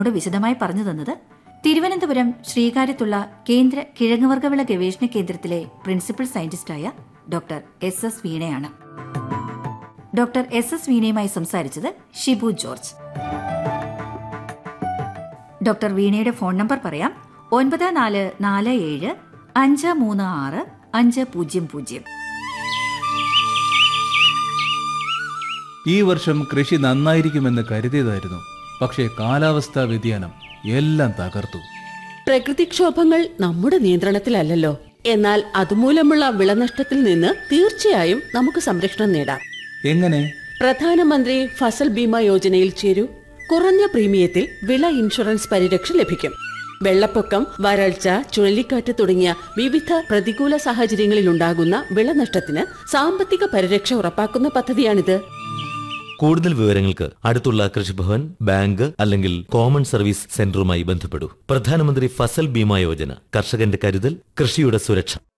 ോട് വിശദമായി പറഞ്ഞു തന്നത് തിരുവനന്തപുരം ശ്രീകാര്യത്തുള്ള കേന്ദ്ര കിഴങ്ങുവർഗ്ഗവിള ഗവേഷണ കേന്ദ്രത്തിലെ പ്രിൻസിപ്പൽ സയന്റിസ്റ്റായ ഡോക്ടർ എസ് എസ് വീണയാണ് ഡോക്ടർ എസ് എസ് വീണയുമായി സംസാരിച്ചത് ഷിബു ജോർജ് ഡോക്ടർ വീണയുടെ ഫോൺ നമ്പർ പറയാം ഒൻപത് നാല് നാല് ഏഴ് അഞ്ച് മൂന്ന് ആറ് അഞ്ച് പൂജ്യം പൂജ്യം ഈ വർഷം കൃഷി നന്നായിരിക്കുമെന്ന് കരുതിയതായിരുന്നു പക്ഷേ കാലാവസ്ഥാ വ്യതിയാനം എല്ലാം തകർത്തു പ്രകൃതിക്ഷോഭങ്ങൾ നമ്മുടെ നിയന്ത്രണത്തിലല്ലല്ലോ എന്നാൽ അതുമൂലമുള്ള വിളനഷ്ടത്തിൽ നിന്ന് തീർച്ചയായും നമുക്ക് സംരക്ഷണം നേടാം എങ്ങനെ പ്രധാനമന്ത്രി ഫസൽ ബീമ യോജനയിൽ ചേരൂ കുറഞ്ഞ പ്രീമിയത്തിൽ വിള ഇൻഷുറൻസ് പരിരക്ഷ ലഭിക്കും വെള്ളപ്പൊക്കം വരൾച്ച ചുഴലിക്കാറ്റ് തുടങ്ങിയ വിവിധ പ്രതികൂല സാഹചര്യങ്ങളിലുണ്ടാകുന്ന വിളനഷ്ടത്തിന് സാമ്പത്തിക പരിരക്ഷ ഉറപ്പാക്കുന്ന പദ്ധതിയാണിത് കൂടുതൽ വിവരങ്ങൾക്ക് അടുത്തുള്ള കൃഷിഭവൻ ബാങ്ക് അല്ലെങ്കിൽ കോമൺ സർവീസ് സെന്ററുമായി ബന്ധപ്പെടൂ പ്രധാനമന്ത്രി ഫസൽ ബീമ യോജന കർഷകന്റെ കരുതൽ കൃഷിയുടെ സുരക്ഷ